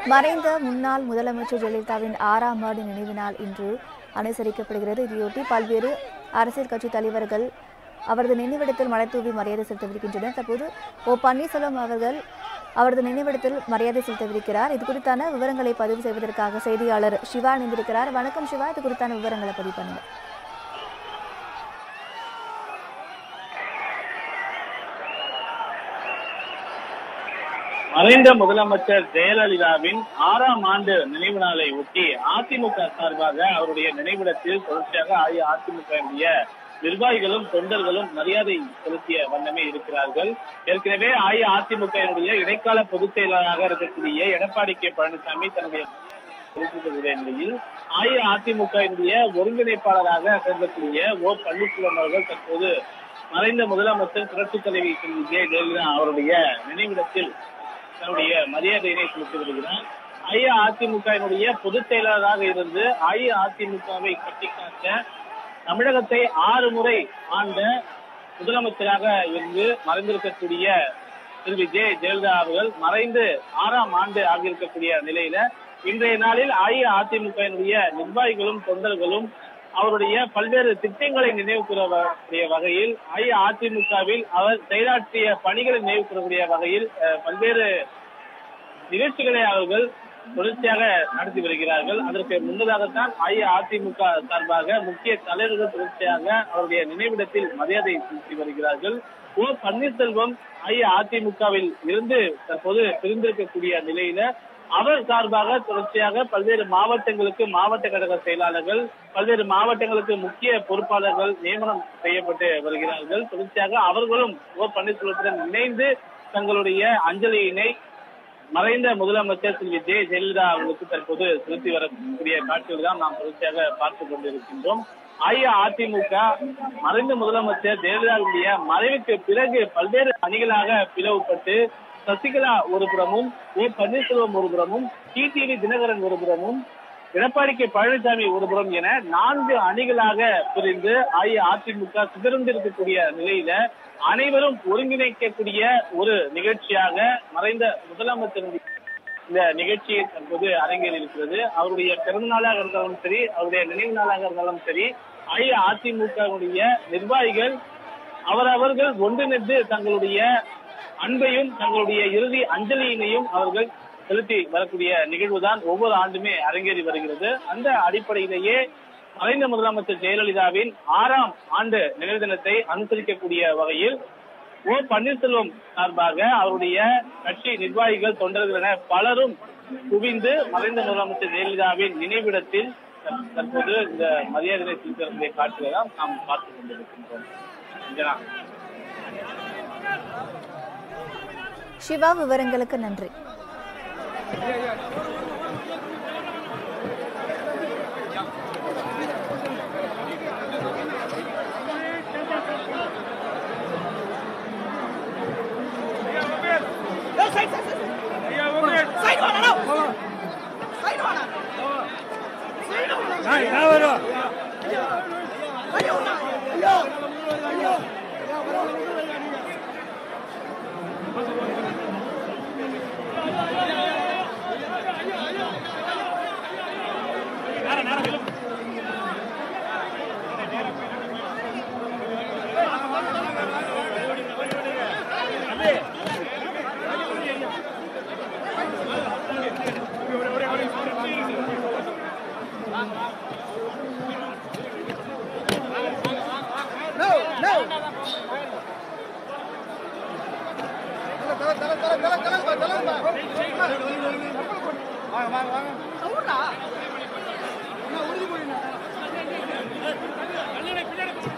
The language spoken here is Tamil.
மறைந்த முன்னாள் முதலமைச்சர் ஜெயலலிதாவின் ஆறாம் ஆண்டு நினைவு நாள் இன்று அனுசரிக்கப்படுகிறது இதையொட்டி பல்வேறு அரசியல் கட்சி தலைவர்கள் அவரது நினைவிடத்தில் மலர்தூவி மரியாதை செலுத்தவிருக்கின்றனர் தற்போது ஓ பன்னீர்செல்வம் அவர்கள் அவரது நினைவிடத்தில் மரியாதை செலுத்தவிருக்கிறார் இது குறித்தான விவரங்களை பதிவு செய்வதற்காக செய்தியாளர் சிவா இணைந்திருக்கிறார் வணக்கம் சிவா இது குறித்தான விவரங்களை பதிவு பண்ணுங்க மறைந்த முதலமைச்சர் ஜெயலலிதாவின் ஆறாம் ஆண்டு நினைவு நாளை ஒட்டி அதிமுக சார்பாக அவருடைய நினைவிடத்தில் தொடர்ச்சியாக அஇஅதிமுக நிர்வாகிகளும் தொண்டர்களும் மரியாதை செலுத்திய வண்ணமே இருக்கிறார்கள் ஏற்கனவே அஇஅதிமுக இடைக்கால பொதுச் செயலாளராக இருக்கக்கூடிய எடப்பாடி கே பழனிசாமி தன்னுடைய செலுத்திய நிலையில் அஇஅதிமுக ஒருங்கிணைப்பாளராக கருதக்கூடிய ஓ பன்னீர்செல்வம் அவர்கள் தற்போது மறைந்த முதலமைச்சர் புரட்சித் தலைவி செல்வி ஜெய ஜெயலலிதா அவருடைய நினைவிடத்தில் தன்னுடைய மரியாதையினை செலுத்தி வருகிறார் அஇஅதிமுகவினுடைய பொதுச் செயலாளராக இருந்து அஇஅதிமுகவை கட்டிக்காக்க தமிழகத்தை ஆறு முறை ஆண்ட முதலமைச்சராக இருந்து மறைந்திருக்கக்கூடிய செல்வி ஜெய ஜெயலலிதா அவர்கள் மறைந்து ஆறாம் ஆண்டு ஆகியிருக்கக்கூடிய நிலையில இன்றைய நாளில் அஇஅதிமுகவினுடைய நிர்வாகிகளும் தொண்டர்களும் அவருடைய பல்வேறு திட்டங்களை நினைவு கூறக்கூடிய வகையில் அஇஅதிமுகவில் அவர் செயலாற்றிய பணிகளை நினைவு கூறக்கூடிய வகையில் அஹ், பல்வேறு நிகழ்ச்சிகளை அவர்கள் தொடர்ச்சியாக நடத்தி வருகிறார்கள் அதற்கு முன்னதாகத்தான் அஇஅதிமுக சார்பாக முக்கிய தலைவர்கள் தொடர்ச்சியாக அவருடைய நினைவிடத்தில் மரியாதை செலுத்தி வருகிறார்கள் ஓ பன்னீர்செல்வம் அஇஅதிமுகவில் இருந்து தற்போது பிரிந்திருக்கக்கூடிய நிலையில அவர் சார்பாக தொடர்ச்சியாக பல்வேறு மாவட்டங்களுக்கு மாவட்ட கழக செயலாளர்கள் பல்வேறு மாவட்டங்களுக்கு முக்கிய பொறுப்பாளர்கள் நியமனம் செய்யப்பட்டு வருகிறார்கள் தொடர்ச்சியாக அவர்களும் ஓ பன்னீர்செல்வத்துடன் இணைந்து தங்களுடைய அஞ்சலியினை மறைந்த முதலமைச்சர் செல்வி ஜெய ஜெயலலிதா அவர்களுக்கு தற்போது செலுத்தி வரக்கூடிய காட்சிகள் தான் நாம் தொடர்ச்சியாக பார்த்துக் கொண்டிருக்கின்றோம் அஇஅதிமுக மறைந்த முதலமைச்சர் ஜெயலலிதாவுடைய மறைவுக்கு பிறகு பல்வேறு அணிகளாக பிளவுபட்டு சசிகலா ஒரு புறமும் ஓ பன்னீர்செல்வம் ஒரு புறமும் டிடிவி தினகரன் ஒரு புறமும் எடப்பாடி கே பழனிசாமி ஒரு புறம் என நான்கு அணிகளாக பிரிந்து அஇஅதிமுக சிதறந்திருக்கக்கூடிய நிலையில அனைவரும் ஒருங்கிணைக்கக்கூடிய ஒரு நிகழ்ச்சியாக மறைந்த முதலமைச்சர் இந்த நிகழ்ச்சி தற்போது அரங்கேறி இருக்கிறது அவருடைய பிறந்த நாளாக இருந்தாலும் சரி அவருடைய நினைவு நாளாக இருந்தாலும் சரி அஇஅதிமுகவுடைய நிர்வாகிகள் அவரவர்கள் ஒன்றிணைந்து தங்களுடைய அன்பையும் தங்களுடைய இறுதி அஞ்சலியினையும் அவர்கள் செலுத்தி வரக்கூடிய நிகழ்வுதான் ஒவ்வொரு ஆண்டுமே அரங்கேறி வருகிறது அந்த அடிப்படையிலேயே மறைந்த முதலமைச்சர் ஜெயலலிதாவின் ஆறாம் ஆண்டு நினைவு தினத்தை அனுசரிக்கக்கூடிய வகையில் ஓ பன்னீர்செல்வம் சார்பாக அவருடைய கட்சி நிர்வாகிகள் தொண்டர்கள் என பலரும் குவிந்து மறைந்த முதலமைச்சர் ஜெயலலிதாவின் நினைவிடத்தில் தற்போது இந்த மரியாதை செலுத்தக்கூடிய காட்சிகளை தான் நாம் பார்த்துக் கொண்டிருக்கின்றோம் அஞ்சனா சிவா விவரங்களுக்கு நன்றி வாங்க வாங்க